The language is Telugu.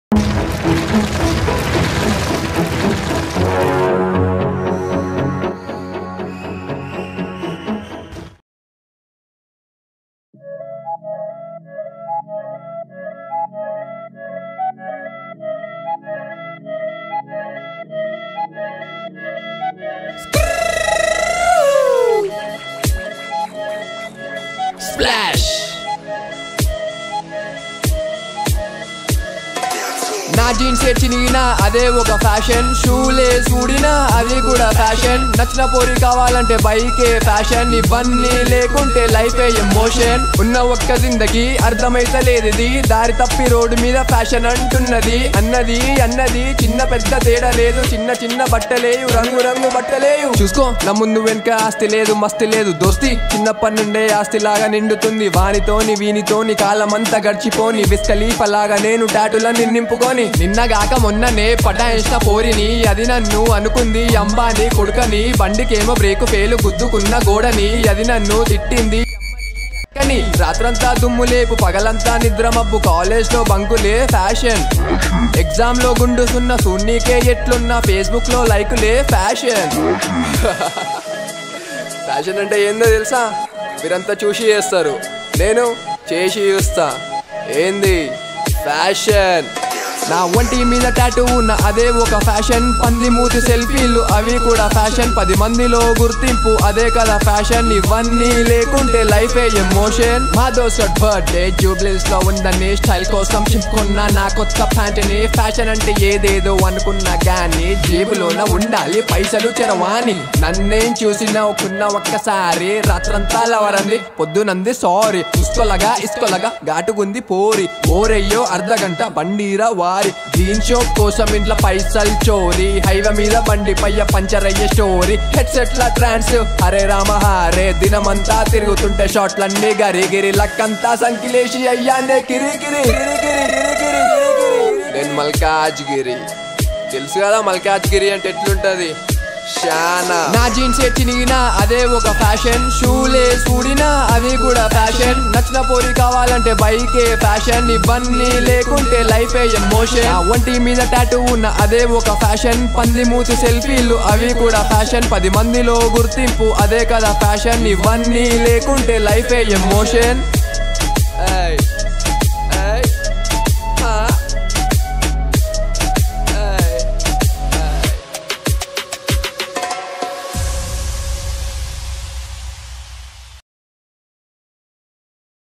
Splash! నా జీన్స్ చినిగినా అదే ఒక ఫ్యాషన్ షూలే చూడినా అది కూడా ఫ్యాషన్ నచ్చిన పోరి కావాలంటే బైకే ఫ్యాషన్ ఇవన్నీ లేకుంటే లైఫ్ ఎమోషన్ ఉన్న ఒక్క జిందగీ అర్థమైతలేదు ఇది దారి తప్పి రోడ్డు మీద ఫ్యాషన్ అంటున్నది అన్నది అన్నది చిన్న పెద్ద తేడా లేదు చిన్న చిన్న బట్టలేవు రంగు రంగు బట్టలేవు చూసుకో నా ముందు వెనుక ఆస్తి లేదు మస్తి లేదు దోస్తి చిన్నప్పటి నుండే ఆస్తి లాగా నిండుతుంది వానితోని వీనితోని కాలమంతా గడిచిపోని విస్కలీఫ్ లాగా నేను టాటులన్నీ నింపుకొని నిన్నగాక మొన్ననే పటాయించిన పోరిని అది నన్ను అనుకుంది అంబాని కొడుకని బండికేమో బ్రేకు ఫేలు గుద్దుకున్న గోడని అది నన్ను తిట్టింది కానీ రాత్రంతా దుమ్ము లేపు పగలంతా నిద్ర మబ్బు కాలేజ్ లో బంకులే ఫ్యాషన్ ఎగ్జామ్ లో గుండుసున్న సున్నీకే ఎట్లున్న ఫేస్బుక్ లో లైకులే ఫ్యాషన్ ఫ్యాషన్ అంటే ఏందో తెలుసా మీరంతా చూసి చేస్తారు నేను చేసి చూస్తా ఏంది ఫ్యాషన్ నా ఒంటి మీద టాటూ ఉన్న అదే ఒక ఫ్యాషన్ పంది మూతి సెల్ఫీలు అవి కూడా ఫ్యాషన్ పది మందిలో గుర్తింపు అదే కదా ఫ్యాషన్ ఇవన్నీ లేకుంటే లైఫ్ ఎమోషన్ మా దోస్త్ బర్త్డే జూబ్లీస్ లో ఉందని స్టైల్ కోసం చింపుకున్న నా కొత్త ప్యాంటుని ఫ్యాషన్ అంటే ఏదేదో అనుకున్నా గానీ జేబులోన ఉండాలి పైసలు చెరవాని నన్నేం చూసి నవ్వుకున్న ఒక్కసారి రాత్రంతా లవరంది పొద్దునంది సారీ ఇస్కొలగా ఇస్కొలగా ఘాటుగుంది పోరి ఓరయ్యో అర్ధ గంట బండిరా వారి జీన్ షాప్ కోసం ఇంట్లో పైసలు చోరీ హైవే మీద బండి పయ్య పంచర్ అయ్యే స్టోరీ హెడ్ సెట్ల ట్రాన్స్ హరే రామ హరే దినమంతా తిరుగుతుంటే షాట్లన్నీ గరి గిరి లక్కంతా సంకిలేసి అయ్యానే కిరి కిరి కిరి కిరి కిరి కిరి కిరి కిరి. నేను మల్కాజ్గిరి తెలుసు కదా మల్కాజ్గిరి అంటే ఎట్లుంటది శానా నా జీన్స్ చినిగినా అదే ఒక ఫ్యాషన్ షూలే చూడినా అవి కూడా ఫ్యాషన్ నచ్చిన పోరి కావాలంటే బైకే ఫ్యాషన్ ఇవన్నీ లేకుంటే లైఫ్ ఎమోషన్ నా ఒంటి మీద టాటూ ఉన్న అదే ఒక ఫ్యాషన్ పంది మూతి సెల్ఫీలు అవి కూడా ఫ్యాషన్ పది మందిలో గుర్తింపు అదే కదా ఫ్యాషన్ ఇవన్నీ లేకుంటే లైఫ్ ఎమోషన్